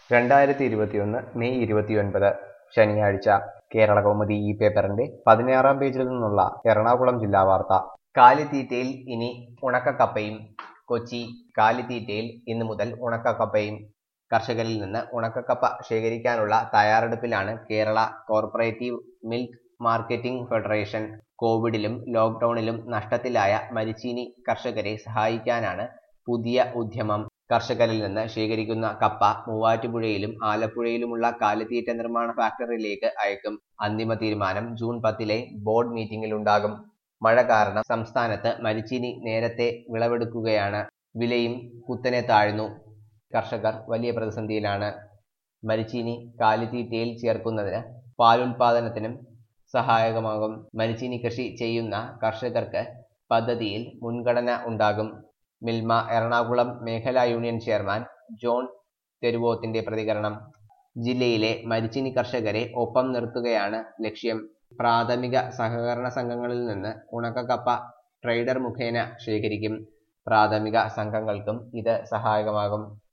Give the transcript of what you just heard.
രണ്ടായിരത്തി ഇരുപത്തിയൊന്ന് മെയ് ഇരുപത്തിയൊൻപത് ശനിയാഴ്ച കേരള കൗമുദി ഈ പേപ്പറിന്റെ പതിനാറാം പേജിൽ നിന്നുള്ള എറണാകുളം ജില്ലാ വാർത്ത കാലിത്തീറ്റയിൽ ഇനി ഉണക്കക്കപ്പയും കൊച്ചി കാലിത്തീറ്റയിൽ ഇന്നു മുതൽ ഉണക്കക്കപ്പയും കർഷകരിൽ നിന്ന് ഉണക്കക്കപ്പ ശേഖരിക്കാനുള്ള തയ്യാറെടുപ്പിലാണ് Kerala cooperative milk marketing federation കോവിഡിലും ലോക്ക്ഡൌണിലും നഷ്ടത്തിലായ മരിച്ചീനി കർഷകരെ സഹായിക്കാനാണ് പുതിയ ഉദ്യമം കർഷകരിൽ നിന്ന് ശേഖരിക്കുന്ന കപ്പ മൂവാറ്റുപുഴയിലും ആലപ്പുഴയിലുമുള്ള കാലിത്തീറ്റ നിർമ്മാണ ഫാക്ടറിയിലേക്ക് അയക്കും അന്തിമ തീരുമാനം ജൂൺ പത്തിലെ ബോർഡ് മീറ്റിംഗിലുണ്ടാകും മഴ കാരണം സംസ്ഥാനത്ത് മരിച്ചീനി നേരത്തെ വിളവെടുക്കുകയാണ് വിലയും കുത്തനെ താഴ്ന്നു കർഷകർ വലിയ പ്രതിസന്ധിയിലാണ് മരിച്ചീനി കാലിത്തീറ്റയിൽ ചേർക്കുന്നതിന് പാലുൽപാദനത്തിനും സഹായകമാകും മരിച്ചീനി കൃഷി ചെയ്യുന്ന കർഷകർക്ക് പദ്ധതിയിൽ മുൻഗണന ഉണ്ടാകും മിൽമ എറണാകുളം മേഖലാ യൂണിയൻ ചെയർമാൻ ജോൺ തെരുവോത്തിന്റെ പ്രതികരണം ജില്ലയിലെ മരിച്ചിനി കർഷകരെ ഒപ്പം നിർത്തുകയാണ് ലക്ഷ്യം പ്രാഥമിക സഹകരണ സംഘങ്ങളിൽ നിന്ന് ഉണക്കക്കപ്പ ട്രേഡർ മുഖേന ശേഖരിക്കും പ്രാഥമിക സംഘങ്ങൾക്കും ഇത് സഹായകമാകും